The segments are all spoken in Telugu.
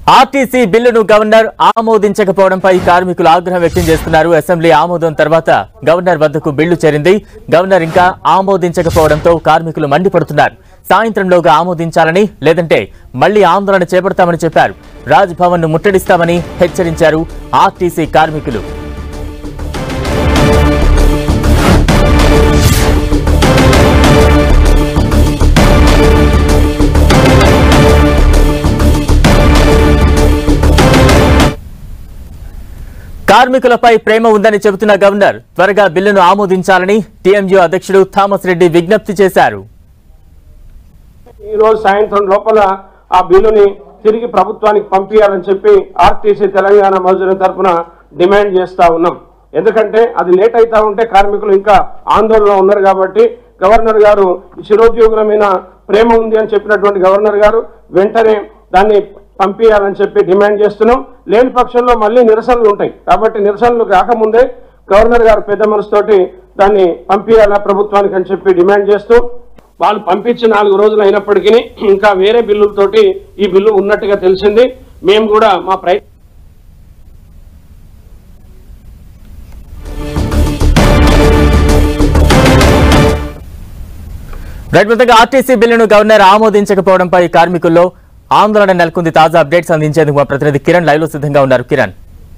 ఆర్టీసీ బిల్లును గవర్నర్ ఆమోదించకపోవడంపై కార్మికులు ఆగ్రహం వ్యక్తం చేస్తున్నారు అసెంబ్లీ ఆమోదం తర్వాత గవర్నర్ వద్దకు బిల్లు చేరింది గవర్నర్ ఇంకా ఆమోదించకపోవడంతో కార్మికులు మండిపడుతున్నారు సాయంత్రంలోగా ఆమోదించాలని లేదంటే మళ్లీ ఆందోళన చేపడతామని చెప్పారు రాజ్ భవన్ ను ముట్టడిస్తామని హెచ్చరించారు ఆర్టీసీ కార్మికులు కార్మికులపై ప్రేమ ఉందని చెబుతున్న గవర్నర్ త్వరగా బిల్లును ఆమోదించాలని టీఎంయూ అధ్యక్షుడు థామస్ రెడ్డి విజ్ఞప్తి చేశారు ఈ రోజు సాయంత్రం లోపల ఆ బిల్లుని తిరిగి ప్రభుత్వానికి పంపించాలని చెప్పి ఆర్టీసీ తెలంగాణ మజూరు తరఫున డిమాండ్ చేస్తా ఉన్నాం ఎందుకంటే అది లేట్ అవుతా ఉంటే కార్మికులు ఇంకా ఆందోళనలో ఉన్నారు కాబట్టి గవర్నర్ గారు ఈ చిరోద్యోగుల మీద ప్రేమ ఉంది అని చెప్పినటువంటి గవర్నర్ గారు వెంటనే దాన్ని పంపించాలని చెప్పి డిమాండ్ చేస్తున్నాం లేని పక్షంలో మళ్ళీ నిరసనలు ఉంటాయి కాబట్టి నిరసనలు కాకముందే గవర్నర్ గారు పెద్ద మనసుతోటి దాన్ని పంపించాలా ప్రభుత్వానికి అని చెప్పి డిమాండ్ చేస్తూ వాళ్ళు పంపించి నాలుగు రోజులు అయినప్పటికీ ఇంకా వేరే బిల్లులతోటి ఈ బిల్లు ఉన్నట్టుగా తెలిసింది మేము కూడా మా ప్రయత్నం రైట్ మొత్తంగా ఆర్టీసీ బిల్లును గవర్నర్ ఆమోదించకపోవడంపై కార్మికుల్లో ఆందోళన నెలకొంది తాజా అప్డేట్స్ అందించేందుకు మా ప్రతినిధి కిరణ్ లైవ్ లో సిద్ధంగా ఉన్నారు కిరణ్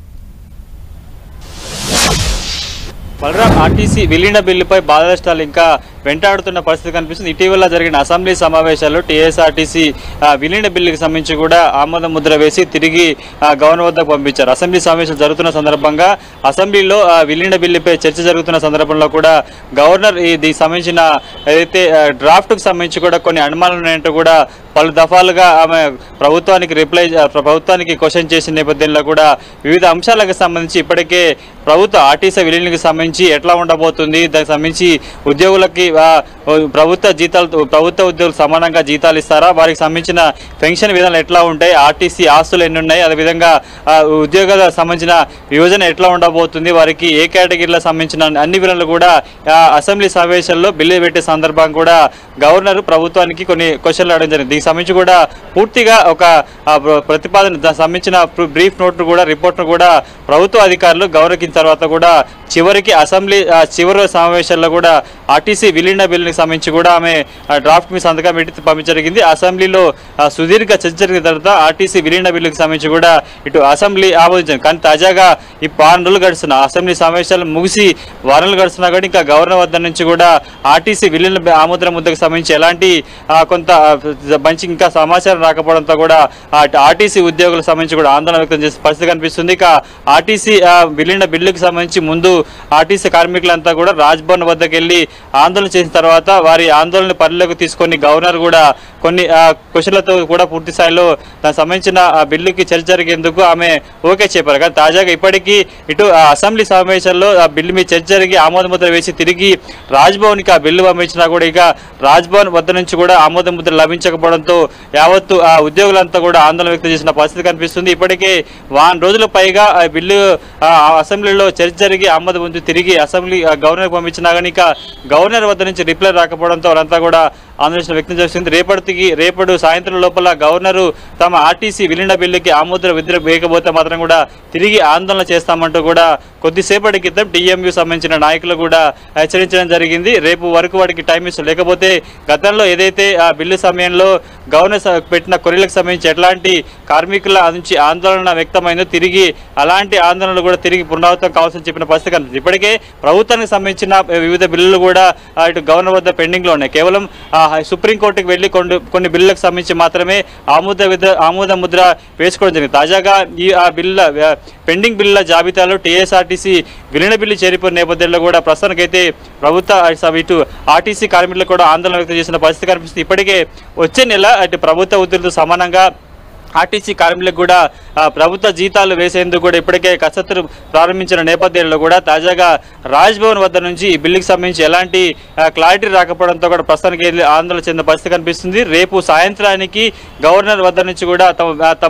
బలరాం ఆర్టీసీ విలీన బిల్లుపై బాధనష్టాలు ఇంకా వెంటాడుతున్న పరిస్థితి కనిపిస్తుంది ఇటీవల జరిగిన అసెంబ్లీ సమావేశాల్లో టీఎస్ఆర్టీసీ విలీన బిల్లుకి సంబంధించి కూడా ఆమోద ముద్ర వేసి తిరిగి ఆ, గవర్నర్ వద్దకు పంపించారు అసెంబ్లీ సమావేశాలు జరుగుతున్న సందర్భంగా అసెంబ్లీలో ఆ, విలీన బిల్లుపై చర్చ జరుగుతున్న సందర్భంలో కూడా గవర్నర్ ఈ దీనికి సంబంధించిన ఏదైతే ఆ, డ్రాఫ్ట్కు సంబంధించి కూడా కొన్ని అనుమానాలు ఉన్నాయంటూ కూడా పలు దఫాలుగా ఆమె ప్రభుత్వానికి రిప్లై ప్రభుత్వానికి క్వశ్చన్ చేసిన నేపథ్యంలో కూడా వివిధ అంశాలకు సంబంధించి ఇప్పటికే ప్రభుత్వ ఆర్టీసీ విలీనకి సంబంధించి ఎట్లా ఉండబోతుంది దానికి సంబంధించి ఉద్యోగులకి ఆ, ప్రభుత్వ జీతాలు ప్రభుత్వ ఉద్యోగులు సమానంగా జీతాలు ఇస్తారా వారికి సంబంధించిన పెన్షన్ విధానాలు ఎట్లా ఉంటాయి ఆర్టీసీ ఆస్తులు ఎన్ని ఉన్నాయి అదేవిధంగా ఆ, ఉద్యోగాలకు సంబంధించిన విభజన ఎట్లా ఉండబోతుంది వారికి ఏ కేటగిరీలకు సంబంధించిన అన్ని వివరాలు కూడా ఆ, అసెంబ్లీ సమావేశాల్లో బిల్లు పెట్టే సందర్భం కూడా గవర్నర్ ప్రభుత్వానికి కొన్ని క్వశ్చన్లు అడగడం జరిగింది దీనికి సంబంధించి కూడా పూర్తిగా ఒక ఆ, ప్ర- ప్రతిపాదన దానికి సంబంధించిన ప్ర- బ్రీఫ్ నోట్ను కూడా రిపోర్ట్ను కూడా ప్రభుత్వ అధికారులు గౌరవించిన తర్వాత కూడా చివరికి అసెంబ్లీ ఆ, చివరి సమావేశాల్లో కూడా ఆర్టీసీ విలీన బిల్లుకి సంబంధించి కూడా ఆమె ఆ, డ్రాఫ్ట్ మీ సంతకం పెట్టి పంపించడం జరిగింది అసెంబ్లీలో ఆ, సుదీర్ఘ చర్చ జరిగిన తర్వాత ఆర్టీసీ విలీన బిల్లుకి సంబంధించి కూడా ఇటు అసెంబ్లీ ఆమోదించింది కానీ తాజాగా ఈ వారం రోజులు గడుస్తున్న అసెంబ్లీ సమావేశాలు ముగిసి వారాలు గడుస్తున్నా కానీ ఇంకా గవర్నర్ వద్ద నుంచి కూడా ఆర్టీసీ విలీన బి- ఆమోదన ముద్దకు సంబంధించి ఎలాంటి ఆ, కొంత ఆ, మంచి ఇంకా సమాచారం రాకపోవడంతో కూడా ఆ, ఆర్టీసీ ఉద్యోగులకు సంబంధించి కూడా ఆందోళన వ్యక్తం చేసే పరిస్థితి కనిపిస్తుంది ఇక ఆర్టీసీ ఆ, విలీన బిల్లుకు సంబంధించి ముందు ఆర్టీసీ కార్మికులంతా కూడా రాజ్భవన్ వద్దకు వెళ్ళి ఆందోళన చేసిన తర్వాత వారి ఆందోళన పరిలోకి తీసుకొని గవర్నర్ కూడా కొన్ని ఆ, క్వశ్చన్లతో కూడా పూర్తి స్థాయిలో దానికి సంబంధించిన ఆ బిల్లుకి చర్చ జరిగేందుకు ఆమె ఓకే చెప్పారు కానీ తాజాగా ఇప్పటికీ ఇటు ఆ అసెంబ్లీ సమావేశాల్లో ఆ బిల్లు మీద చర్చ జరిగి ఆమోద ముద్ర వేసి తిరిగి రాజ్భవన్కి ఆ బిల్లు పంపించినా కూడా ఇక రాజ్భవన్ వద్ద నుంచి కూడా ఆమోద ముద్ర లభించకపోవడంతో యావత్తు ఆ ఉద్యోగులంతా కూడా ఆందోళన వ్యక్తం చేసిన పరిస్థితి కనిపిస్తుంది ఇప్పటికే వారం రోజుల పైగా ఆ బిల్లు ఆ, అసెంబ్లీలో చర్చ జరిగి ఆమోద ముద్ర తిరిగి అసెంబ్లీ ఆ, గవర్నర్ పంపించినా కానీ ఇక గవర్నర్ వద్ద నుంచి రిప్లై రాకపోవడంతో వారంతా కూడా ఆందోళన వ్యక్తం చేస్తుంది రేపటికి రేపటి సాయంత్రం లోపల గవర్నరు తమ ఆర్టీసీ విలీన బిల్లుకి ఆమోద విద్ర వేయకపోతే మాత్రం కూడా తిరిగి ఆందోళన చేస్తామంటూ కూడా కొద్దిసేపటి క్రితం టీఎంయూ సంబంధించిన నాయకులు కూడా హెచ్చరించడం జరిగింది రేపు వరకు వాడికి టైం ఇస్తారు లేకపోతే గతంలో ఏదైతే ఆ బిల్లు సమయంలో గవర్నర్ స- పెట్టిన కొరీలకు సంబంధించి ఎట్లాంటి కార్మికుల నుంచి ఆందోళన వ్యక్తమైందో తిరిగి అలాంటి ఆందోళనలు కూడా తిరిగి పునరావృతం కావాల్సిన చెప్పిన పరిస్థితి కనిపిస్తుంది ఇప్పటికే ప్రభుత్వానికి సంబంధించిన వివిధ బిల్లులు కూడా ఆ, ఇటు గవర్నర్ వద్ద పెండింగ్లో ఉన్నాయి కేవలం ఆ, సుప్రీంకోర్టుకు వెళ్ళి కొన్ని కొన్ని బిల్లులకు సంబంధించి మాత్రమే ఆమోద విద్ర ఆమోద ముద్ర వేసుకోవడం జరిగింది తాజాగా ఈ ఆ బిల్ల ఆ, పెండింగ్ బిల్లుల జాబితాలో టీఎస్ఆర్టీసీ విలీన బిల్లు చేరిపోయిన నేపథ్యంలో కూడా ప్రస్తుతానికైతే ప్రభుత్వ స- ఇటు ఆర్టీసీ కార్మికులకు కూడా ఆందోళన వ్యక్తం చేసిన పరిస్థితి కనిపిస్తుంది ఇప్పటికే వచ్చే నెల అటు ప్రభుత్వ ఉద్యోగులతో సమానంగా ఆర్టీసీ కార్మికులకు కూడా ఆ, ప్రభుత్వ జీతాలు వేసేందుకు కూడా ఇప్పటికే కసరత్తు ప్రారంభించిన నేపథ్యంలో కూడా తాజాగా రాజ్భవన్ వద్ద నుంచి ఈ బిల్లుకి సంబంధించి ఎలాంటి ఆ, క్లారిటీ రాకపోవడంతో కూడా ప్రస్తుతానికి ఆందోళన చెందిన పరిస్థితి కనిపిస్తుంది రేపు సాయంత్రానికి గవర్నర్ వద్ద నుంచి కూడా తమ ఆ, తమ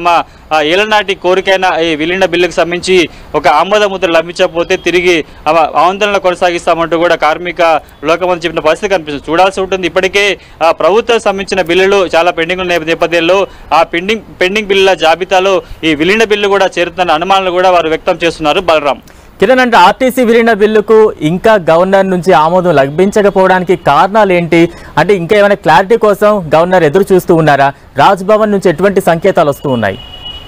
ఆ, ఏలనాటి కోరికైన ఈ విలీన బిల్లుకు సంబంధించి ఒక ఆమోద ముద్ర లభించకపోతే తిరిగి ఆ- ఆందోళన కొనసాగిస్తామంటూ కూడా కార్మిక లోకమంది చెప్పిన పరిస్థితి కనిపిస్తుంది చూడాల్సి ఉంటుంది ఇప్పటికే ఆ, ప్రభుత్వం సంబంధించిన బిల్లులు చాలా పెండింగ్ ఉన్న నేపథ్యంలో ఆ పెండింగ్ పెండింగ్ బిల్లుల జాబితాలో ఈ విలీన బిల్లు కూడా చేరుతున్న అనుమానాలు కూడా వారు వ్యక్తం చేస్తున్నారు బలరాం కిరణ్ అంటే ఆర్టీసీ విలీన బిల్లుకు ఇంకా గవర్నర్ నుంచి ఆమోదం లభించకపోవడానికి కారణాలు ఏంటి అంటే ఇంకా ఏమైనా క్లారిటీ కోసం గవర్నర్ ఎదురు చూస్తూ ఉన్నారా రాజ్ భవన్ నుంచి ఎటువంటి సంకేతాలు వస్తూ ఉన్నాయి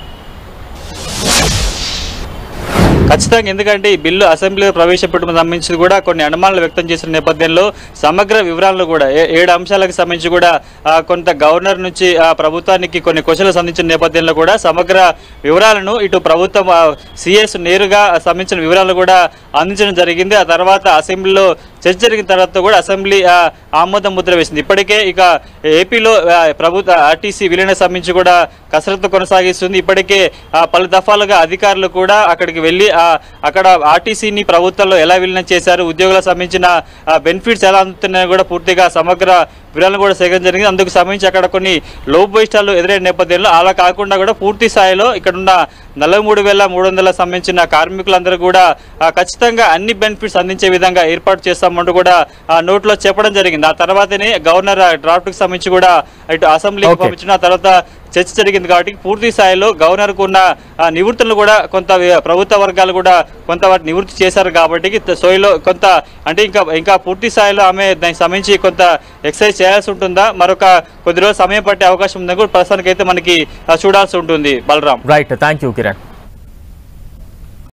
ఖచ్చితంగా ఎందుకంటే ఈ బిల్లు అసెంబ్లీలో ప్రవేశపెట్టడం సంబంధించి కూడా కొన్ని అనుమానాలు వ్యక్తం చేసిన నేపథ్యంలో సమగ్ర వివరాలను కూడా ఏ- ఏడు అంశాలకు సంబంధించి కూడా ఆ, కొంత గవర్నర్ నుంచి ఆ, ప్రభుత్వానికి కొన్ని క్వశ్చన్లు సంధించిన నేపథ్యంలో కూడా సమగ్ర వివరాలను ఇటు ప్రభుత్వం సిఎస్ నేరుగా సంబంధించిన వివరాలు కూడా అందించడం జరిగింది ఆ తర్వాత అసెంబ్లీలో చర్చ జరిగిన తర్వాత కూడా అసెంబ్లీ ఆ, ఆమోద ముద్ర వేసింది ఇప్పటికే ఇక ఏపీలో ఆ, ప్రభుత్వ ఆర్టీసీ విలీన సంబంధించి కూడా కసరత్తు కొనసాగిస్తుంది ఇప్పటికే ఆ, పలు దఫాలుగా అధికారులు కూడా అక్కడికి వెళ్ళి ఆ, అక్కడ ఆర్టీసీని ప్రభుత్వంలో ఎలా విలీనం చేశారు ఉద్యోగులకు సంబంధించిన బెనిఫిట్స్ ఎలా అందుతున్నాయో కూడా పూర్తిగా సమగ్ర వివరాలను కూడా సేకరణ జరిగింది అందుకు సంబంధించి అక్కడ కొన్ని లోపోయిష్టాలు ఎదురైన నేపథ్యంలో అలా కాకుండా కూడా పూర్తి స్థాయిలో ఇక్కడున్న నలభై మూడు వేల మూడు వందల సంబంధించిన కార్మికులందరూ కూడా ఆ, ఖచ్చితంగా అన్ని బెనిఫిట్స్ అందించే విధంగా ఏర్పాటు చేస్తామంటూ కూడా ఆ నోట్లో చెప్పడం జరిగింది ఆ తర్వాతనే గవర్నర్ డ్రాఫ్ట్కి సంబంధించి కూడా ఇటు అసెంబ్లీకి Okay. పంపించిన ఆ తర్వాత చర్చ జరిగింది కాబట్టి పూర్తి స్థాయిలో గవర్నర్కు ఉన్న ఆ, నివృత్తులను కూడా కొంత వి- ప్రభుత్వ వర్గాలు కూడా కొంత వాటి నివృత్తి చేశారు కాబట్టి సోయిలో కొంత అంటే ఇంకా ఇంకా పూర్తి స్థాయిలో ఆమె దానికి సంబంధించి కొంత ఎక్సర్సైజ్ చేయాల్సి ఉంటుందా మరొక కొద్ది రోజులు సమయం పట్టే అవకాశం ఉందని కూడా ప్రస్తుతానికైతే మనకి ఆ, చూడాల్సి ఉంటుంది Balaram right thank you Kiran